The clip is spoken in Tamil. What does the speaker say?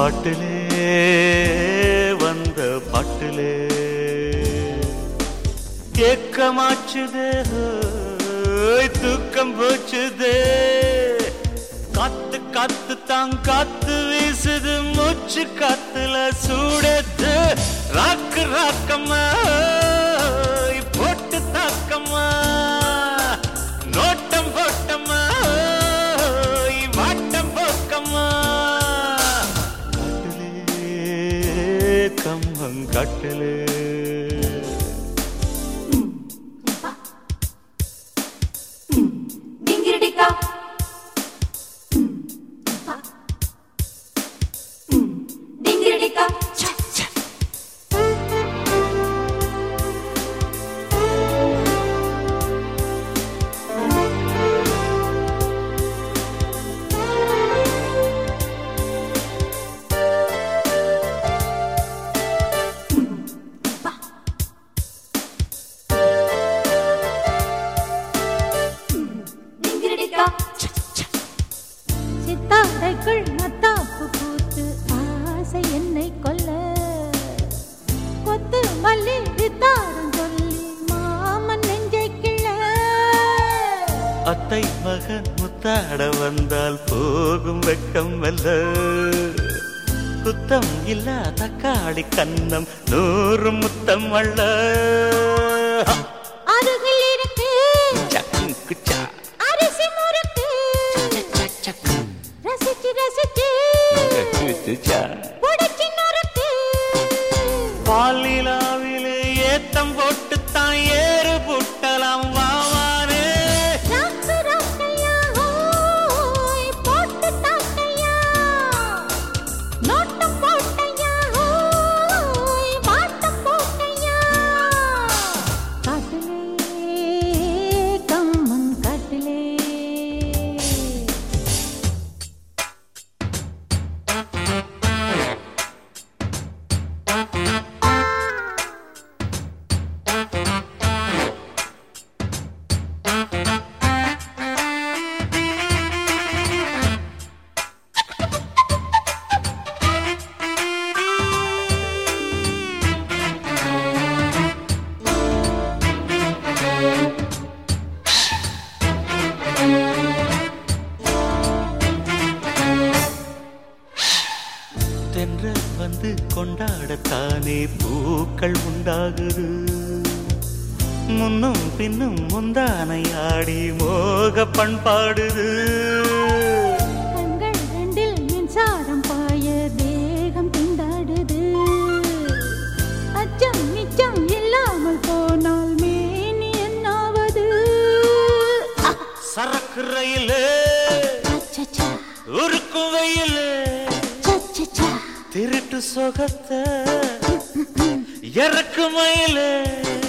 பாட்டிலே வந்த பாட்டிலே ஏக்கமாச்சுதே ஹோய், தூக்கம் போச்சுதே காத்து காத்து தான் காத்து வீசுது மூச்சு காத்துல சூடத்து ராக்கு ராக்கம்மா ஹோய், போட்டு தாக்கம்மா நோட்டம் போட்டம்மா ஹோய், வாட்டம் போக்கம்மா காட்டிலே கம்மம் காட்டிலே டிங்கிரிடிக்கா டிங்கிரிடிக்கா டிங்கிரிடிக்கா சித்தாடைக்குள் மத்தாப்பு பூத்து ஆசை என்னை கொல்ல கொத்து மல்லி வித்தாரம் சொல்லி மாமன் நெஞ்சை கிள்ள அத்தை மகன் முத்தாட வந்தால் போகும் வெக்கம் அல்ல குத்தம் இல்ல தக்காளி கன்னம் நூறு முத்தம் அல்ல அருகில் இருக்கு சக்கும் குச்சா அரிசி முறுக்கு ரசிச்சு ரசிச்சு குச்சுச்சா. புடிச்சு நொறுக்கு பாலிலாவிலே ஏத்தம் போட்டு தான் ஏறு புட்டலாம் வாவானே ராக்கு ராக்கையா ஹோய் போட்டு தாக்கையா நோட்டம் போட்டையா ஹோய் வாட்டம் போட்டையா காட்டிலே கம்மன் காட்டிலே தென்றல் வந்து கொண்டாடத்தானே பூக்கள் உண்டாகுது முன்னும் பின்னும் முந்தானையாடி மோக பண்பாடுது கண்கள் ரெண்டில் மின்சாரம் பாய தேகம் திண்டாடுது அச்சம் நிச்சம் இல்லாமல் போனால் மேனி என்னாவது சரக்கு ரயிலு அச்சச்சா, உருக்கு வெயிலு சச்சச்சா. திருட்டு சொகத்தை இறக்கு மயிலு